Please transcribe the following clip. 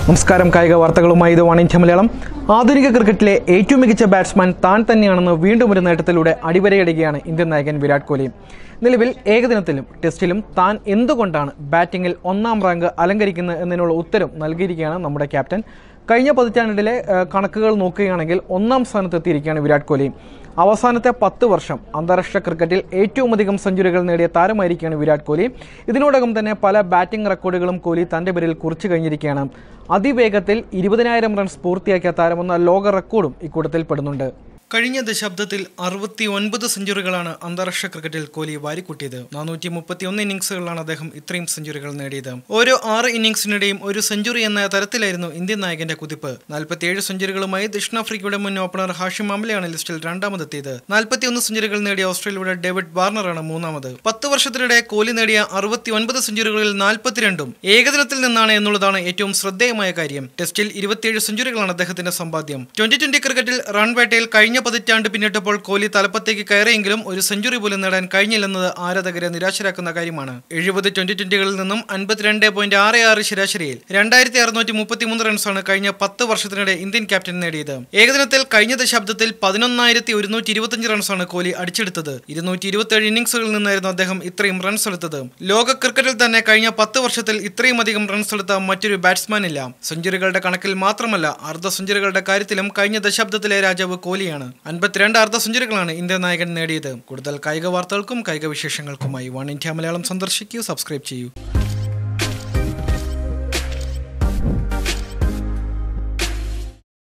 നമസ്കാരം കായിക വാർത്തകളുമായി ഇത് വാണിജ്യ മലയാളം ആധുനിക ക്രിക്കറ്റിലെ ഏറ്റവും മികച്ച ബാറ്റ്സ്മാൻ താൻ തന്നെയാണെന്ന് വീണ്ടും ഒരു നേട്ടത്തിലൂടെ അടിവരയിടുകയാണ് ഇന്ത്യൻ നായകൻ വിരാട് കോഹ്ലി നിലവിൽ ഏകദിനത്തിലും ടെസ്റ്റിലും താൻ എന്തുകൊണ്ടാണ് ബാറ്റിംഗിൽ ഒന്നാം റാങ്ക് അലങ്കരിക്കുന്നത് എന്നതിനുള്ള ഉത്തരം നൽകിയിരിക്കുകയാണ് നമ്മുടെ ക്യാപ്റ്റൻ കഴിഞ്ഞ പതിറ്റാണ്ടിലെ ഏഹ്, കണക്കുകൾ നോക്കുകയാണെങ്കിൽ ഒന്നാം സ്ഥാനത്തെത്തിയിരിക്കുകയാണ് വിരാട് കോഹ്ലി അവസാനത്തെ പത്ത് വർഷം അന്താരാഷ്ട്ര ക്രിക്കറ്റിൽ ഏറ്റവും അധികം സെഞ്ചുറികൾ നേടിയ താരമായിരിക്കുകയാണ് വിരാട് കോഹ്ലി ഇതിനോടകം തന്നെ പല ബാറ്റിംഗ് റെക്കോർഡുകളും കോഹ്ലി തന്റെ പേരിൽ കുറിച്ചു കഴിഞ്ഞിരിക്കുകയാണ് അതിവേഗത്തിൽ ഇരുപതിനായിരം റൺസ് പൂർത്തിയാക്കിയ താരമെന്ന ലോക റെക്കോർഡും ഇക്കൂട്ടത്തിൽ പെടുന്നുണ്ട് കഴിഞ്ഞ ദശാബ്ദത്തിൽ അറുപത്തി ഒൻപത് സെഞ്ചുറികളാണ് അന്താരാഷ്ട്ര ക്രിക്കറ്റിൽ കോഹ്ലി വാരിക്കൂട്ടിയത് നാനൂറ്റി മുപ്പത്തി ഒന്ന് ഇന്നിംഗ്സുകളിലാണ് അദ്ദേഹം ഇത്രയും സെഞ്ചുറികൾ നേടിയത് ഓരോ ആറ് ഇന്നിംഗ്സിനിടെയും ഒരു സെഞ്ചുറി എന്ന തരത്തിലായിരുന്നു ഇന്ത്യൻ നായകന്റെ കുതിപ്പ് നാൽപ്പത്തിയേഴ് സെഞ്ചുറികളുമായി ദക്ഷിണാഫ്രിക്കയുടെ മുൻ ഓപ്പണർ ഹാഷിം അംലയാണ് ലിസ്റ്റിൽ രണ്ടാമതെത്തിയത് നാൽപ്പത്തിയൊന്ന് സെഞ്ചുറികൾ നേടിയ ഓസ്ട്രേലിയയുടെ ഡേവിഡ് വാർണറാണ് മൂന്നാമത് പത്ത് വർഷത്തിനിടെ കോഹ്ലി നേടിയ അറുപത്തി ഒൻപത് സെഞ്ചുറികളിൽ നാൽപ്പത്തിരണ്ടും ഏകദിനത്തിൽ നിന്നാണ് എന്നുള്ളതാണ് ഏറ്റവും ശ്രദ്ധേയമായ കാര്യം ടെസ്റ്റിൽ ഇരുപത്തിയേഴ് സെഞ്ചുറികളാണ് അദ്ദേഹത്തിന്റെ സമ്പാദ്യം ട്വന്റി ട്വന്റി ക്രിക്കറ്റിൽ റൺ വേട്ടയിൽ കഴിഞ്ഞ പതിറ്റാണ്ട് പിന്നിട്ടപ്പോൾ കോഹ്ലി തലപ്പത്തേക്ക് കയറിയെങ്കിലും ഒരു സെഞ്ചുറി പോലും നേടാൻ കഴിഞ്ഞില്ലെന്നത് ആരാധകരെ നിരാശരാക്കുന്ന കാര്യമാണ് എഴുപത് ട്വന്റി ട്വന്റികളിൽ നിന്നും അൻപത്തിരണ്ട് പോയിന്റ് ആറ് ആറ് ശരാശരിയിൽ രണ്ടായിരത്തി അറുന്നൂറ്റി മുപ്പത്തിമൂന്ന് റൺസാണ് കഴിഞ്ഞ പത്ത് വർഷത്തിനിടെ ഇന്ത്യൻ ക്യാപ്റ്റൻ നേടിയത് ഏകദിനത്തിൽ കഴിഞ്ഞ ദശാബ്ദത്തിൽ പതിനൊന്നായിരത്തി ഒരുന്നൂറ്റി ഇരുപത്തിയഞ്ച് റൺസാണ് കോഹ്ലി അടിച്ചെടുത്തത് ഇരുന്നൂറ്റി ഇരുപത്തിയേഴ് ഇന്നിംഗ്സുകളിൽ നിന്നായിരുന്നു അദ്ദേഹം ഇത്രയും റൺസ് എടുത്തത് ലോക ക്രിക്കറ്റിൽ തന്നെ കഴിഞ്ഞ പത്ത് വർഷത്തിൽ ഇത്രയും അധികം റൺസ് എടുത്ത മറ്റൊരു ബാറ്റ്സ്മാൻ ഇല്ല സെഞ്ചുറികളുടെ കണക്കിൽ മാത്രമല്ല അർദ്ധ സെഞ്ചുറികളുടെ കാര്യത്തിലും കഴിഞ്ഞ ദശാബ്ദത്തിലെ രാജാവ് കോഹ്ലിയാണ് അൻപത്തിരണ്ട് അർദ്ധ സെഞ്ചുറികളാണ് ഇന്ത്യൻ നായകൻ നേടിയത് കൂടുതൽ കായിക വാർത്തകൾക്കും കായിക വിശേഷങ്ങൾക്കുമായി വൺ ഇന്ത്യ മലയാളം സന്ദർശിക്കൂ സബ്സ്ക്രൈബ് ചെയ്യൂ